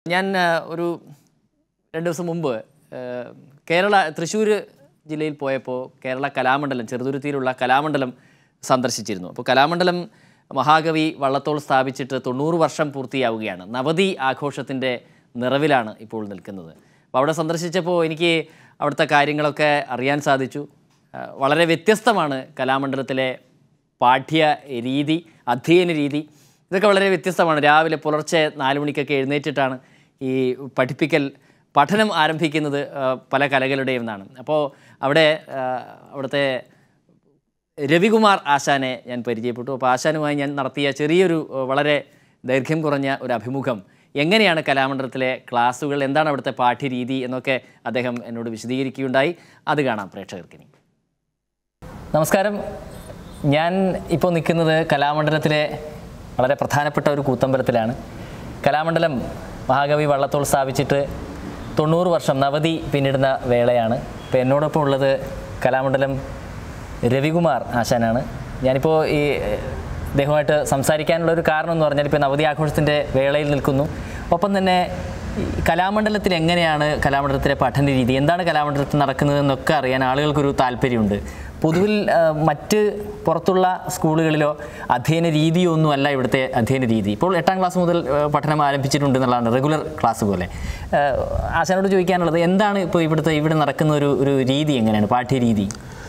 ഞാൻ ആ, ഒരു രണ്ട് ദിവസം മുമ്പ് ആ, കേരള തൃശ്ശൂർ ജില്ലയിൽ പോയപ്പോൾ കേരള കലാമണ്ഡലം ചെറുതുരുത്തിയിലുള്ള കലാമണ്ഡലം സന്ദർശിച്ചിരുന്നു അപ്പോൾ കലാമണ്ഡലം മഹാകവി വള്ളത്തോൾ സ്ഥാപിച്ചിട്ട് തൊണ്ണൂറ് വർഷം പൂർത്തിയാവുകയാണ് നവതി ആഘോഷത്തിൻ്റെ നിറവിലാണ് ഇപ്പോൾ നിൽക്കുന്നത് അപ്പോൾ അവിടെ സന്ദർശിച്ചപ്പോൾ എനിക്ക് അവിടുത്തെ കാര്യങ്ങളൊക്കെ അറിയാൻ സാധിച്ചു ആ, വളരെ വ്യത്യസ്തമാണ് കലാമണ്ഡലത്തിലെ പാഠ്യ രീതി അധ്യയന രീതി ഇതൊക്കെ വളരെ വ്യത്യസ്തമാണ് രാവിലെ പുലർച്ചെ നാല് മണിക്കൊക്കെ എഴുന്നേറ്റിട്ടാണ് ഈ പഠിപ്പിക്കൽ പഠനം ആരംഭിക്കുന്നത് ആ, പല കലകളുടെയും എന്നാണ് അപ്പോൾ അവിടെ ആ, അവിടുത്തെ രവികുമാർ ആശാനെ ഞാൻ പരിചയപ്പെട്ടു അപ്പോൾ ആശാനുമായി ഞാൻ നടത്തിയ ചെറിയൊരു ആ, വളരെ ദൈർഘ്യം കുറഞ്ഞ ഒരു അഭിമുഖം എങ്ങനെയാണ് കലാമണ്ഡലത്തിലെ ക്ലാസ്സുകൾ എന്താണ് അവിടുത്തെ പാഠ്യരീതി എന്നൊക്കെ അദ്ദേഹം എന്നോട് വിശദീകരിക്കുകയുണ്ടായി അത് കാണാം പ്രേക്ഷകർക്കിനി നമസ്കാരം ഞാൻ ഇപ്പോൾ നിൽക്കുന്നത് കലാമണ്ഡലത്തിലെ വളരെ പ്രധാനപ്പെട്ട ഒരു കൂത്തമ്പലത്തിലാണ് കലാമണ്ഡലം മഹാകവി വള്ളത്തോൾ സ്ഥാപിച്ചിട്ട് തൊണ്ണൂറ് വർഷം നവതി പിന്നിടുന്ന വേളയാണ് ഇപ്പോൾ എന്നോടൊപ്പം ഉള്ളത് കലാമണ്ഡലം രവികുമാർ ആശാനാണ് ഞാനിപ്പോൾ ഈ ഏഹ്, ഇദ്ദേഹമായിട്ട് സംസാരിക്കാനുള്ള ഒരു കാരണം എന്ന് പറഞ്ഞാൽ ഇപ്പോൾ നവതി ആഘോഷത്തിൻ്റെ വേളയിൽ നിൽക്കുന്നു ഒപ്പം തന്നെ ഈ കലാമണ്ഡലത്തിൽ എങ്ങനെയാണ് കലാമണ്ഡലത്തിലെ പഠന രീതി എന്താണ് കലാമണ്ഡലത്തിൽ നടക്കുന്നതെന്നൊക്കെ അറിയാൻ ആളുകൾക്കൊരു താല്പര്യമുണ്ട് പൊതുവിൽ ആ, മറ്റ് പുറത്തുള്ള സ്കൂളുകളിലോ അധ്യയന രീതിയോ ഒന്നും അല്ല ഇവിടുത്തെ അധ്യയന രീതി ഇപ്പോൾ എട്ടാം ക്ലാസ് മുതൽ ആ, പഠനം ആരംഭിച്ചിട്ടുണ്ട് എന്നുള്ളതാണ് റെഗുലർ ക്ലാസ് പോലെ ആ, ആശാനോട് ചോദിക്കാനുള്ളത് എന്താണ് ഇപ്പോൾ ഇവിടുത്തെ ഇവിടെ നടക്കുന്ന ഒരു ഒരു രീതി എങ്ങനെയാണ് പാഠ്യരീതി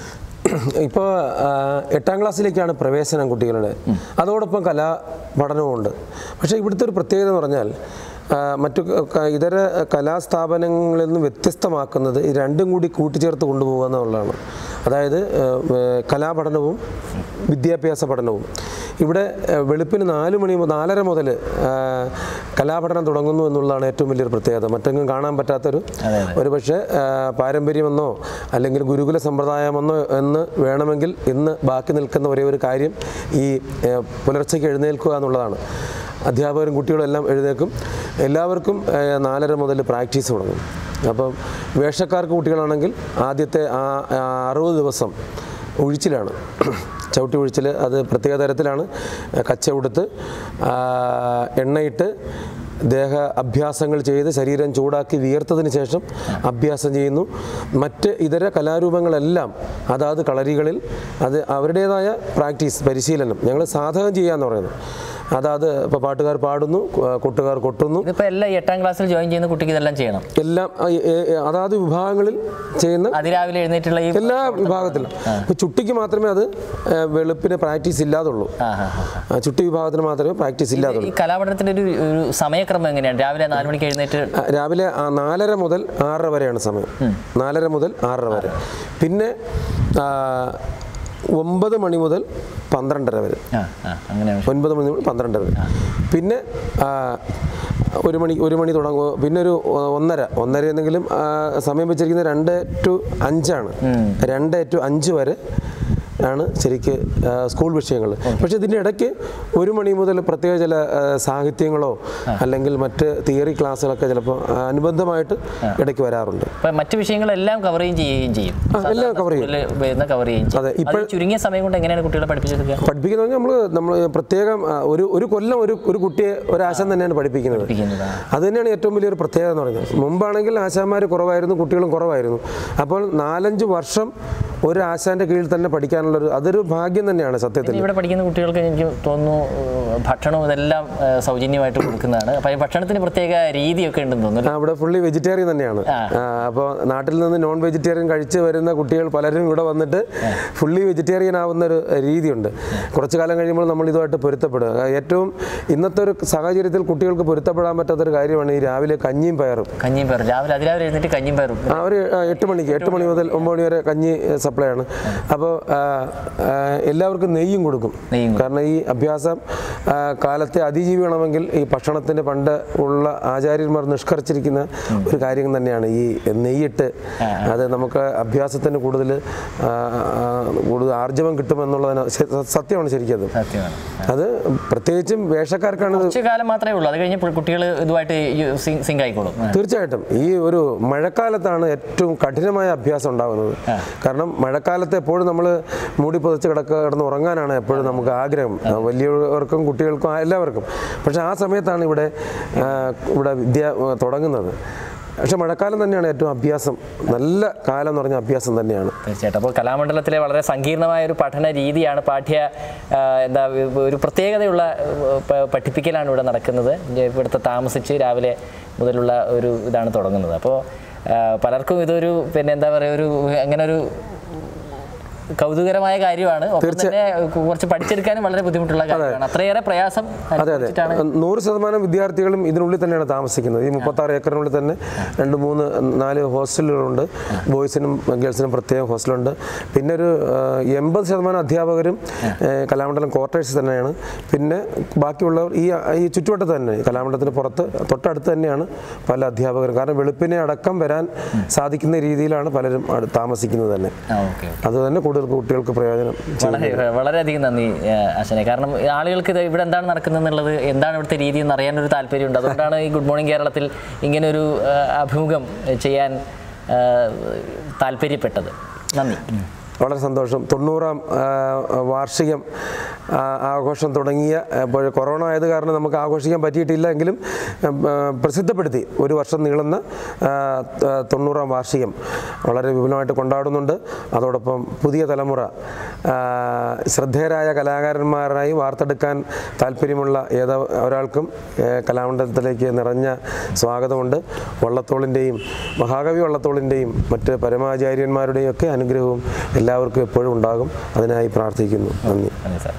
ഇപ്പോൾ എട്ടാം ക്ലാസ്സിലേക്കാണ് പ്രവേശനം കുട്ടികളുടെ അതോടൊപ്പം കലാ പഠനവുമുണ്ട് പക്ഷേ ഇവിടുത്തെ ഒരു പ്രത്യേകത എന്ന് പറഞ്ഞാൽ ആ, മറ്റു ക- ക- ഇതര കലാസ്ഥാപനങ്ങളിൽ നിന്ന് വ്യത്യസ്തമാക്കുന്നത് ഈ രണ്ടും കൂടി കൂട്ടിച്ചേർത്ത് കൊണ്ടുപോകുക എന്നുള്ളതാണ് അതായത് ആ, ഏ, കലാപഠനവും വിദ്യാഭ്യാസ പഠനവും ഇവിടെ ആ, വെളുപ്പിന് നാല് മണി മു- നാലര മുതൽ ആ, കലാപഠനം തുടങ്ങുന്നു എന്നുള്ളതാണ് ഏറ്റവും വലിയൊരു പ്രത്യേകത മറ്റെങ്ങും കാണാൻ പറ്റാത്തൊരു ഒരു പക്ഷേ പാരമ്പര്യമെന്നോ അല്ലെങ്കിൽ ഗുരുകുല സമ്പ്രദായമെന്നോ എന്ന് വേണമെങ്കിൽ ഇന്ന് ബാക്കി നിൽക്കുന്ന ഒരേ ഒരു കാര്യം ഈ ഏ, പുലർച്ചയ്ക്ക് എഴുന്നേൽക്കുക എന്നുള്ളതാണ് അധ്യാപകരും കുട്ടികളും എല്ലാം എഴുന്നേൽക്കും എല്ലാവർക്കും ഏ, നാലര മുതൽ പ്രാക്ടീസ് തുടങ്ങും അപ്പം വേഷക്കാർക്ക് കുട്ടികളാണെങ്കിൽ ആദ്യത്തെ ആ ആ അറുപത് ദിവസം ഒഴിച്ചിലാണ് ചവിട്ടി ഒഴിച്ചിൽ അത് പ്രത്യേക തരത്തിലാണ് കച്ച ഉടുത്ത് ആ, എണ്ണയിട്ട് ദേഹ അഭ്യാസങ്ങൾ ചെയ്ത് ശരീരം ചൂടാക്കി വിയർത്തതിന് ശേഷം അഭ്യാസം ചെയ്യുന്നു മറ്റ് ഇതര കലാരൂപങ്ങളെല്ലാം അതാത് കളരികളിൽ അത് അവരുടേതായ പ്രാക്ടീസ് പരിശീലനം ഞങ്ങൾ സാധകം ചെയ്യാന്ന് പറയുന്നത് അതാത് ഇപ്പോൾ പാട്ടുകാർ പാടുന്നു കു- കൊട്ടുകാർ കൊട്ടുന്നു ഇതിപ്പോൾ എല്ലാ ഈ എട്ടാം ക്ലാസ്സിൽ ജോയിൻ ചെയ്യുന്ന കുട്ടിക്ക് ഇതെല്ലാം ചെയ്യണം എല്ലാം ആ, ഏ- ഏ- അതാത് വിഭാഗങ്ങളിൽ ചെയ്യുന്ന അതിരാവിലെ എഴുന്നേറ്റുള്ള ഈ എല്ലാ വിഭാഗത്തിലും ഇപ്പൊ ചുട്ടിക്ക് മാത്രമേ അത് ഏ, വെളുപ്പിന് പ്രാക്ടീസ് ഇല്ലാതുള്ളൂ ആ ആ ആ ആ, ചുട്ടി വിഭാഗത്തിന് മാത്രമേ പ്രാക്ടീസ് ഇല്ലാതുള്ളൂ ഈ കലാപഠനത്തിൻ്റെ ഒരു ഒരു സമയക്രമം എങ്ങനെയാണ് രാവിലെ നാല് മണിക്ക് എഴുന്നേറ്റ് ആ, രാവിലെ ആ നാലര മുതൽ ആറര വരെയാണ് സമയം നാലര മുതൽ ആറര വരെ പിന്നെ ആ, ഒമ്പത് മണി മുതൽ പന്ത്രണ്ടര വരെ ആ ആ അങ്ങനെയാണ് ഒൻപത് മണി മുതൽ പന്ത്രണ്ടര വരെ പിന്നെ ആ, ഒരു മണി ഒരു മണി തുടങ്ങുക പിന്നെ ഒരു ഒ- ഒന്നര ഒന്നര എന്തെങ്കിലും ആ, സമയം വെച്ചിരിക്കുന്നത് രണ്ട് ടു അഞ്ചാണ് രണ്ട് ടു അഞ്ച് വരെ ആണ് ശരിക്ക് ആ, സ്കൂൾ വിഷയങ്ങൾ പക്ഷേ ഇതിൻ്റെ ഇടയ്ക്ക് ഒരു മണി മുതൽ പ്രത്യേക ചില ആ, സാഹിത്യങ്ങളോ അല്ലെങ്കിൽ മറ്റ് തിയറി ക്ലാസ്സുകളൊക്കെ ചിലപ്പോൾ അനുബന്ധമായിട്ട് ഇടയ്ക്ക് വരാറുണ്ട് ഇപ്പം മറ്റു വിഷയങ്ങളെല്ലാം കവർ ചെയ്യുകയും ചെയ്യും ആ, എല്ലാം cover ചെയ്യും. സ്കൂളിൽ വരുന്ന കവർ ചെയ്യും ചെയ്യും അതെ, അത് ചുരുങ്ങിയ സമയം കൊണ്ട് എങ്ങനെയാണ് കുട്ടികളെ പഠിപ്പിച്ചെടുക്കുക പഠിപ്പിക്കുന്നത് നമ്മൾ നമ്മൾ പ്രത്യേകം ആ, ഒരു ഒരു കൊല്ലം ഒരു ഒരു കുട്ടിയെ ഒരു ആശാൻ തന്നെയാണ് പഠിപ്പിക്കുന്നത് പഠിപ്പിക്കുന്നത് ആ. അത് തന്നെയാണ് ഏറ്റവും വലിയൊരു പ്രത്യേകത എന്ന് പറയുന്നത് മുമ്പാണെങ്കിൽ ആശാന്മാർ കുറവായിരുന്നു കുട്ടികളും കുറവായിരുന്നു അപ്പോൾ നാലഞ്ച് വർഷം ഒരു ആശാന്റെ കീഴിൽ തന്നെ പഠിക്കാനുള്ളൊരു അതൊരു ഭാഗ്യം തന്നെയാണ് സത്യത്തിൽ പിന്നെ ഇവിടെ പഠിക്കുന്ന കുട്ടികൾക്ക് എനിക്ക് തോന്നുന്നു ഏഹ്, ഭക്ഷണവും ഇതെല്ലാം ഏഹ്, സൗജന്യമായിട്ട് കൊടുക്കുന്നതാണ് അപ്പം ഈ ഭക്ഷണത്തിന് പ്രത്യേക രീതിയൊക്കെ ഉണ്ടെന്ന് തോന്നുന്നു ആ, ഇവിടെ ഫുള്ളി വെജിറ്റേറിയൻ തന്നെയാണ് അപ്പോൾ നാട്ടിൽ നിന്ന് നോൺ വെജിറ്റേറിയൻ കഴിച്ച് വരുന്ന കുട്ടികൾ പലരും ഇവിടെ വന്നിട്ട് ഫുള്ളി വെജിറ്റേറിയൻ ആവുന്ന ഒരു രീതിയുണ്ട് കുറച്ച് കാലം കഴിയുമ്പോൾ നമ്മൾ ഇതുമായിട്ട് പൊരുത്തപ്പെടുക ആ, ഏറ്റവും ഇന്നത്തെ ഒരു സാഹചര്യത്തിൽ കുട്ടികൾക്ക് പൊരുത്തപ്പെടാൻ പറ്റാത്തൊരു കാര്യമാണ് ഈ രാവിലെ കഞ്ഞിയും പയറും കഞ്ഞിയും പയറും രാവിലെ അതിരാവിലെ എഴുന്നേറ്റ് കഞ്ഞിയും പയറും അവർ എട്ട് മണിക്ക് എട്ട് മണി മുതൽ ഒമ്പത് മണി വരെ കഞ്ഞി സപ്ലൈ ആണ് അപ്പോൾ എല്ലാവർക്കും നെയ്യും കൊടുക്കും നെയ്യും കാരണം ഈ അഭ്യാസം ആ, കാലത്തെ അതിജീവിക്കണമെങ്കിൽ ഈ ഭക്ഷണത്തിന് പണ്ട് ഉള്ള ആചാര്യന്മാർ നിഷ്കർച്ചിരിക്കുന്ന ഒരു കാര്യം തന്നെയാണ് ഈ നെയ്യിട്ട് അത് നമുക്ക് അഭ്യാസത്തിന് കൂടുതൽ ആ, ആ, കൂടുതൽ ആർജവം കിട്ടുമെന്നുള്ളതിന് ശ- സത്യമാണ് ശരിക്കും അത് സത്യമാണ് അത് പ്രത്യേകിച്ചും വേഷക്കാർക്കാണ് ഇത് കുറച്ച് കാലം മാത്രമേ ഉള്ളൂ അത് കഴിഞ്ഞ് കുട്ടികൾ ഇതുമായിട്ട് സിങ്ക് ആയിക്കോളും ആ. തീർച്ചയായിട്ടും ഈ ഒരു മഴക്കാലത്താണ് ഏറ്റവും കഠിനമായ അഭ്യാസം ഉണ്ടാകുന്നത് കാരണം മഴക്കാലത്ത് എപ്പോഴും നമ്മൾ മൂടി പുതച്ച് കിടക്ക കിടന്ന് ഉറങ്ങാനാണ് എപ്പോഴും നമുക്ക് ആഗ്രഹം ആ, വലിയവർക്കും കുട്ടികൾക്കും ആ, എല്ലാവർക്കും പക്ഷേ ആ സമയത്താണ് ഇവിടെ ആ, ഇവിടെ വിദ്യ ആ, തുടങ്ങുന്നത് പക്ഷേ മഴക്കാലം തന്നെയാണ് ഏറ്റവും അഭ്യാസം നല്ല കാലം എന്ന് പറഞ്ഞാൽ അഭ്യാസം തന്നെയാണ് തീർച്ചയായിട്ടും അപ്പോൾ കലാമണ്ഡലത്തിലെ വളരെ സങ്കീർണമായ ഒരു പഠന രീതിയാണ് പാഠ്യ ആ, എന്താ ഒരു പ്രത്യേകതയുള്ള ആ, പ- പഠിപ്പിക്കലാണ് ഇവിടെ നടക്കുന്നത് ഇനി ഇവിടുത്തെ താമസിച്ച് രാവിലെ മുതലുള്ള ഒരു ഇതാണ് തുടങ്ങുന്നത് അപ്പോൾ ആ, പലർക്കും ഇതൊരു പിന്നെ എന്താ പറയുക ഒരു അങ്ങനെ ഒരു കൗതുകരമായ കാര്യമാണ് ഒപ്പം തന്നെ കുറച്ച് പഠിച്ചെടുക്കാനും വളരെ ബുദ്ധിമുട്ടുള്ള കാര്യമാണ് അത്രയേറെ പ്രയാസം അതെ അതെ അനുഭവിച്ചിട്ടാണ് നൂറ് ശതമാനം വിദ്യാർത്ഥികളും ഇതിനുള്ളിൽ തന്നെയാണ് താമസിക്കുന്നത് ഈ മുപ്പത്താറ് ഏക്കറിനുള്ളിൽ തന്നെ രണ്ട് മൂന്ന് നാല് ഹോസ്റ്റലുകളുണ്ട് ബോയ്സിനും ഗേൾസിനും പ്രത്യേകം ഹോസ്റ്റലുണ്ട് പിന്നെ ഒരു എൺപത് ശതമാനം അധ്യാപകരും ഏഹ്, കലാമണ്ഡലം ക്വാർട്ടേഴ്സ് തന്നെയാണ് പിന്നെ ബാക്കിയുള്ളവർ ഈ ഈ ചുറ്റുവട്ടത്ത് തന്നെ കലാമണ്ഡലത്തിന് പുറത്ത് തൊട്ടടുത്ത് തന്നെയാണ് പല അധ്യാപകരും കാരണം വെളുപ്പിനെ അടക്കം വരാൻ സാധിക്കുന്ന രീതിയിലാണ് പലരും അടു- താമസിക്കുന്നത് തന്നെ ആ ഓക്കെ അത് തന്നെ കൂടുതൽ കുട്ടികൾക്ക് പ്രയോജനം ചെയ്യും. വളരെ വളരെയധികം നന്ദി ആ, അശ്വനെ കാരണം ആളുകൾക്ക് ഇത് ഇവിടെ എന്താണ് നടക്കുന്നത് എന്നുള്ളത് എന്താണ് ഇവിടുത്തെ രീതി എന്ന് അറിയാൻ ഒരു താല്പര്യമുണ്ട് അതുകൊണ്ടാണ് ഈ ഗുഡ് മോർണിംഗ് കേരളത്തിൽ ഇങ്ങനെ ഒരു ആ, അഭിമുഖം ചെയ്യാൻ ആ, താല്പര്യപ്പെട്ടത് നന്ദി വളരെ സന്തോഷം തൊണ്ണൂറാം ആ, വാർഷികം ആ, ആഘോഷം തുടങ്ങിയ ഇപ്പോൾ കൊറോണ ആയത് കാരണം നമുക്ക് ആഘോഷിക്കാൻ പറ്റിയിട്ടില്ല എങ്കിലും ആ, പ്രസിദ്ധപ്പെടുത്തി ഒരു വർഷം നീളുന്ന ആ, ത- തൊണ്ണൂറാം വാർഷികം വളരെ വിപുലമായിട്ട് കൊണ്ടാടുന്നുണ്ട് അതോടൊപ്പം പുതിയ തലമുറ ആ, ശ്രദ്ധേയരായ കലാകാരന്മാരായി വാർത്തെടുക്കാൻ താല്പര്യമുള്ള ഏത് ഒരാൾക്കും ഏ, കലാമണ്ഡലത്തിലേക്ക് നിറഞ്ഞ സ്വാഗതമുണ്ട് വള്ളത്തോളിൻ്റെയും മഹാകവി വള്ളത്തോളിൻ്റെയും മറ്റ് പരമാചാര്യന്മാരുടെയും ഒക്കെ അനുഗ്രഹവും എല്ലാവർക്കും എപ്പോഴും ഉണ്ടാകും അതിനായി പ്രാർത്ഥിക്കുന്നു നന്ദി നന്ദി സാർ